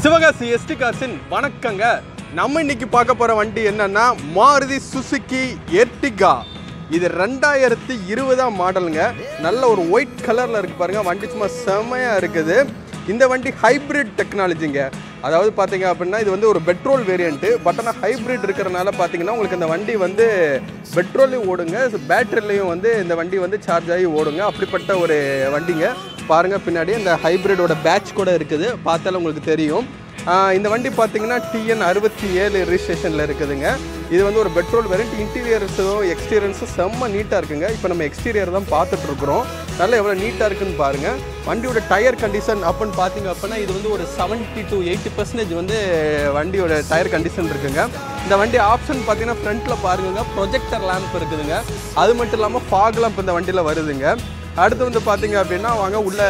Sivakasi ST காசின் வணக்கங்க நம்ம இன்னைக்கு பார்க்க போற வண்டி என்னன்னா மாருதி சுசுகி எர்டிகா இது ரெண்டாயிரத்தி இருபதாம் மாடலுங்க நல்ல ஒரு ஒயிட் கலர்ல இருக்கு பாருங்க வண்டி சும்மா செமையா இருக்குது இந்த வண்டி ஹைபிரிட் டெக்னாலஜிங்க அதாவது பார்த்தீங்க அப்படின்னா இது வந்து ஒரு பெட்ரோல் வேரியண்ட்டு பட் ஆனால் ஹைப்ரிட் இருக்கிறனால பார்த்தீங்கன்னா உங்களுக்கு இந்த வண்டி வந்து பெட்ரோல்லையும் ஓடுங்க பேட்டரிலையும் வந்து இந்த வண்டி வந்து சார்ஜ் ஆகி ஓடுங்க அப்படிப்பட்ட ஒரு வண்டிங்க பாருங்கள் பின்னாடி இந்த ஹைப்ரிடோட பேட்ச் கூட இருக்குது பார்த்தாலும் உங்களுக்கு தெரியும் ஆஹ் இந்த வண்டி பார்த்தீங்கன்னா டிஎன் அறுபத்தி ஏழு ரிஜிஸ்ட்ரேஷனில் இருக்குதுங்க இது வந்து ஒரு பெட்ரோல் வேரியண்ட் இன்டீரியர்ஸும் எக்ஸ்டீரியர்ஸும் செம்ம நீட்டாக இருக்குங்க இப்போ நம்ம எக்ஸ்டீரியர் தான் பார்த்துட்டு இருக்கிறோம் நல்லா எவ்வளோ நீட்டாக இருக்குன்னு பாருங்கள் வண்டியோட டயர் கண்டிஷன் அப்படின்னு பார்த்தீங்க அப்படின்னா இது வந்து ஒரு செவன்ட்டி டு எயிட்டி பர்சன்டேஜ் வந்து வண்டியோட டயர் கண்டிஷன் இருக்குங்க இந்த வண்டி ஆப்ஷன் பார்த்தீங்கன்னா ஃப்ரண்ட்டில் பாருங்க ப்ரொஜெக்டர் லேம்ப் இருக்குதுங்க அது மட்டும் இல்லாமல் ஃபாக் லேம்ப் இந்த வண்டியில் வருதுங்க அடுத்து வந்து பார்த்தீங்க அப்படின்னா வாங்க உள்ள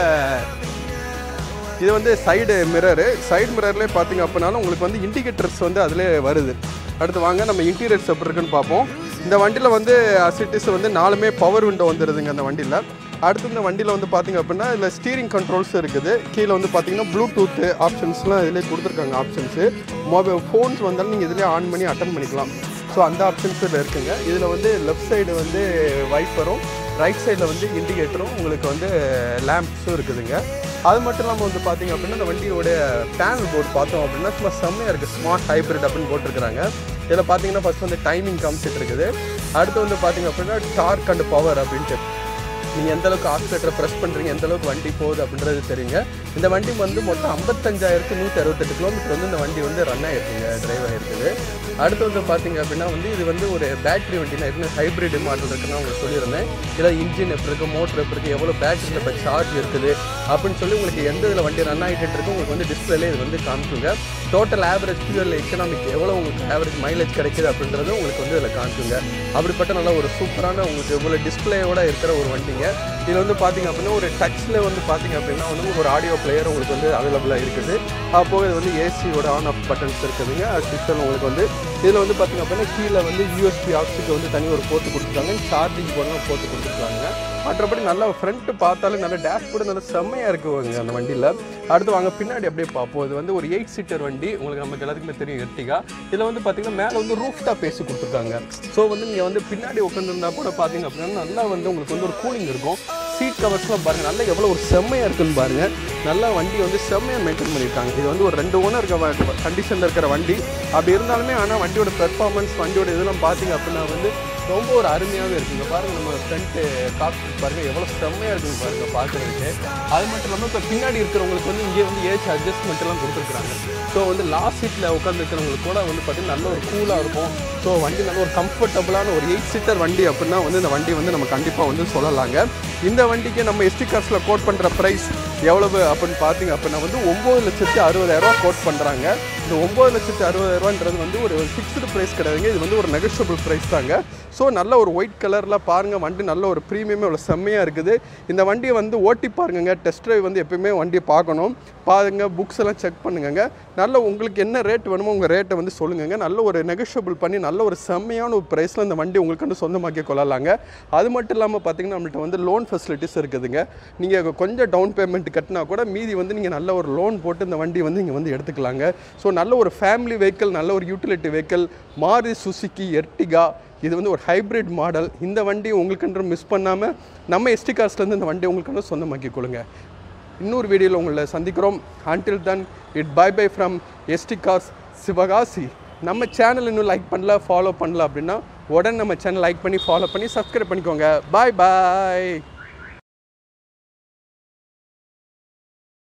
இது வந்து சைடு மிரரு சைடு மிரர்லேயே பார்த்தீங்க அப்படின்னாலும் உங்களுக்கு வந்து இண்டிகேட்டர்ஸ் வந்து அதிலே வருது அடுத்து வாங்க நம்ம இன்டீரியர்ஸ் எப்படி இருக்குன்னு பார்ப்போம் இந்த வண்டியில் வந்து அசிட்டிஸ் வந்து நாலுமே பவர் விண்டோ வந்துடுதுங்க அந்த வண்டியில் அடுத்து இந்த வண்டியில் வந்து பார்த்தீங்க அப்படின்னா இதில் ஸ்டீரிங் கண்ட்ரோல்ஸ் இருக்குது கீழே வந்து பார்த்தீங்கன்னா ப்ளூடூத் ஆப்ஷன்ஸ்லாம் இதிலே கொடுத்துருக்காங்க ஆப்ஷன்ஸு மொபைல் ஃபோன்ஸ் வந்தாலும் நீங்கள் இதிலே ஆன் பண்ணி அட்டன் பண்ணிக்கலாம் ஸோ அந்த ஆப்ஷன்ஸ் இதில் இருக்குங்க இதில் வந்து லெஃப்ட் சைடு வந்து வைப்பரும் ரைட் சைடில் வந்து இண்டிகேட்டரும் உங்களுக்கு வந்து லேம்ப்ஸும் இருக்குதுங்க அது மட்டும் இல்லாமல் வந்து பார்த்தீங்க அப்படின்னா இந்த வண்டியோட பேனல் போர்டு பார்த்தோம் அப்படின்னா சும்மா செம்மையாக இருக்குது ஸ்மார்ட் ஹைப்ரிட் அப்படின்னு போட்டிருக்கிறாங்க இதில் பார்த்தீங்கன்னா ஃபஸ்ட் வந்து டைமிங் காமிச்சிட்டு இருக்குது அடுத்து வந்து பார்த்தீங்க அப்படின்னா டார்க் அண்ட் பவர் அப்படின்ட்டு நீங்கள் எந்த அளவுக்கு ஆக்சிலேட்டரை ப்ரெஸ் பண்ணுறீங்க எந்த அளவுக்கு வண்டி போகுது அப்படின்றது தெரியுங்க இந்த வண்டி வந்து மொத்தம் ஐம்பத்தஞ்சாயிரத்து நூற்றி அறுபத்தெட்டு கிலோமீட்டர் வந்து இந்த வண்டி வந்து ரன் ஆகிருக்குங்க டிரைவ் ஆகிருக்குது அடுத்து வந்து பார்த்தீங்க அப்படின்னா வந்து இது வந்து ஒரு பேட்டரி வண்டி நான் ஏற்கனவே ஹைப்ரிட் மாடல் இருக்குன்னு உங்களுக்கு சொல்லியிருந்தேன் இதில் இன்ஜின் எப்படி இருக்குது மோட்டர் எப்படி இருக்குது எவ்வளோ பேட்டரியில் இப்போ சார்ஜ் இருக்குது அப்படின்னு சொல்லி உங்களுக்கு எந்த இதில் வண்டி ரன் ஆகிட்டு இருக்கு உங்களுக்கு வந்து டிஸ்பிளேல இது வந்து காமிக்குங்க டோட்டல் ஆவரேஜ் ஃபியூல் எக்கனாமிக் எவ்வளோ உங்களுக்கு ஆவரேஜ் மைலேஜ் கிடைக்குது அப்படின்றது உங்களுக்கு வந்து இதில் காமிக்குங்க அப்படிப்பட்ட நல்ல ஒரு சூப்பரான உங்களுக்கு இவ்வளோ டிஸ்பிளேயோட இருக்கிற ஒரு வண்டிங்க இதில் வந்து பார்த்தீங்க அப்படின்னா ஒரு டச்சில் வந்து பார்த்தீங்க அப்படின்னா வந்து ஒரு ஆடியோ பிளேயர் உங்களுக்கு வந்து அவைலபிளாக இருக்குது அப்போது இது வந்து ஏசியோட ஆன் ஆஃப் பட்டன்ஸ் இருக்குதுங்க சிஸ்டம் உங்களுக்கு வந்து இதில் வந்து பார்த்தீங்க அப்படின்னா கீழே வந்து யூஎஸ்பி ஆக்ஸுக்கு வந்து தனி ஒரு போட்டு கொடுத்துருக்காங்க சார்ஜிங் போடலாம் போட்டு கொடுத்துருக்காங்க மற்றபடி நல்லா ஃப்ரண்ட் பார்த்தாலும் நல்ல டேஷ்போர்டு நல்ல செம்மையாக இருக்குங்க அந்த வண்டியில் அடுத்து வாங்க பின்னாடி அப்படியே பார்ப்போம் இது வந்து ஒரு எயிட் சீட்டர் வண்டி உங்களுக்கு நமக்கு எல்லாத்துக்குமே தெரியும் எர்டிகா இதில் வந்து பார்த்தீங்கன்னா மேலே வந்து ரூஃப் டாப் பேசி கொடுத்துருக்காங்க ஸோ வந்து நீங்கள் வந்து பின்னாடி உட்காந்துருந்தா கூட பார்த்தீங்க அப்படின்னா நல்லா வந்து உங்களுக்கு வந்து ஒரு கூலிங் இருக்கும் சீட் கவர்ஸ்லாம் பாருங்கள் நல்லா எவ்வளோ ஒரு செம்மையாக இருக்குன்னு பாருங்கள் நல்லா வண்டி வந்து செம்மையாக மெயின்டைன் பண்ணியிருக்காங்க இது வந்து ஒரு ரெண்டு ஓனர் இருக்க கண்டிஷனில் இருக்கிற வண்டி அப்படி இருந்தாலுமே ஆனால் வண்டியோட பெர்ஃபார்மன்ஸ் வண்டியோட இதெல்லாம் பார்த்தீங்க அப்படின்னா வந்து ரொம்ப ஒரு அருமையாகவே இருக்குங்க பாருங்க நம்ம ஃப்ரண்ட்டு காக்பிட் பாருங்க எவ்வளோ செம்மையாக இருக்குங்க பாருங்க பார்க்குறதுக்கு அது மட்டும் இல்லாமல் இப்போ பின்னாடி இருக்கிறவங்களுக்கு வந்து இங்கே வந்து ஏஜ் அட்ஜஸ்ட்மெண்ட் எல்லாம் கொடுத்துருக்காங்க ஸோ வந்து லாஸ்ட் சீட்டில் உட்காந்துருக்கிறவங்களுக்கு கூட வந்து பார்த்தீங்கன்னா நல்ல ஒரு கூலாக இருக்கும் ஸோ வண்டி நல்ல ஒரு கம்ஃபர்டபுளான ஒரு எயிட் சீட்டர் வண்டி அப்படின்னா வந்து இந்த வண்டி வந்து நம்ம கண்டிப்பாக வந்து சொல்லலாங்க இந்த வண்டிக்கு நம்ம எஸ்டி கார்ஸில் கோட் பண்ணுற ப்ரைஸ் எவ்வளவு அப்படின்னு பார்த்தீங்க அப்படின்னா வந்து ஒம்பது லட்சத்து அறுபதாயிரரூவா கோட் பண்ணுறாங்க இந்த ஒம்பது லட்சத்து அறுபதாயிரரூவான்றது வந்து ஒரு ஃபிக்ஸ்டு ப்ரைஸ் கிடையாதுங்க இது வந்து ஒரு நெகஷியபிள் ப்ரைஸ் தாங்க ஸோ நல்ல ஒரு ஒயிட் கலரில் பாருங்கள் வண்டி நல்ல ஒரு ப்ரீமியமே இவ்வளோ செம்மையாக இருக்குது இந்த வண்டியை வந்து ஓட்டி பாருங்கங்க டெஸ்ட் ட்ரைவ் வந்து எப்பயுமே வண்டியை பார்க்கணும் பாருங்க புக்ஸ் எல்லாம் செக் பண்ணுங்கங்க நல்ல உங்களுக்கு என்ன ரேட் வேணுமோ உங்கள் ரேட்டை வந்து சொல்லுங்கங்க நல்ல ஒரு நெகஷியபிள் பண்ணி நல்ல ஒரு செம்மையான ஒரு ப்ரைஸில் இந்த வண்டி உங்களுக்கு வந்து சொந்தமாக்கி கொள்ளலாங்க அது மட்டும் இல்லாமல் பார்த்தீங்கன்னா நம்மள்ட்ட வந்து லோன் ஃபெசிலிட்டிஸ் இருக்குதுங்க நீங்கள் கொஞ்சம் டவுன் பேமெண்ட் கட்டினா கூட மீதி வந்து நீங்கள் நல்ல ஒரு லோன் போட்டு இந்த வண்டி வந்து நீங்கள் வந்து எடுத்துக்கலாங்க ஸோ நல்ல ஒரு ஃபேமிலி வெஹிக்கிள் நல்ல ஒரு யூட்டிலிட்டி வெஹிக்கிள் மாரி சுசுக்கி எர்டிகா இது வந்து ஒரு ஹைப்ரிட் மாடல் இந்த வண்டி உங்களுக்குன்ற மிஸ் பண்ணாமல் நம்ம எஸ்டி கார்ஸ்லேருந்து இந்த வண்டி உங்களுக்கு வந்து சொந்தமாக்கி கொடுங்க இன்னொரு வீடியோவில் உங்களை சந்திக்கிறோம் until then it bye bye from SD cars Sivakasi நம்ம சேனல் இன்னும் லைக் பண்ணல ஃபாலோ பண்ணல அப்படின்னா உடனே நம்ம சேனல் லைக் பண்ணி ஃபாலோ பண்ணி சப்ஸ்கிரைப் பண்ணிக்கோங்க பாய் பாய்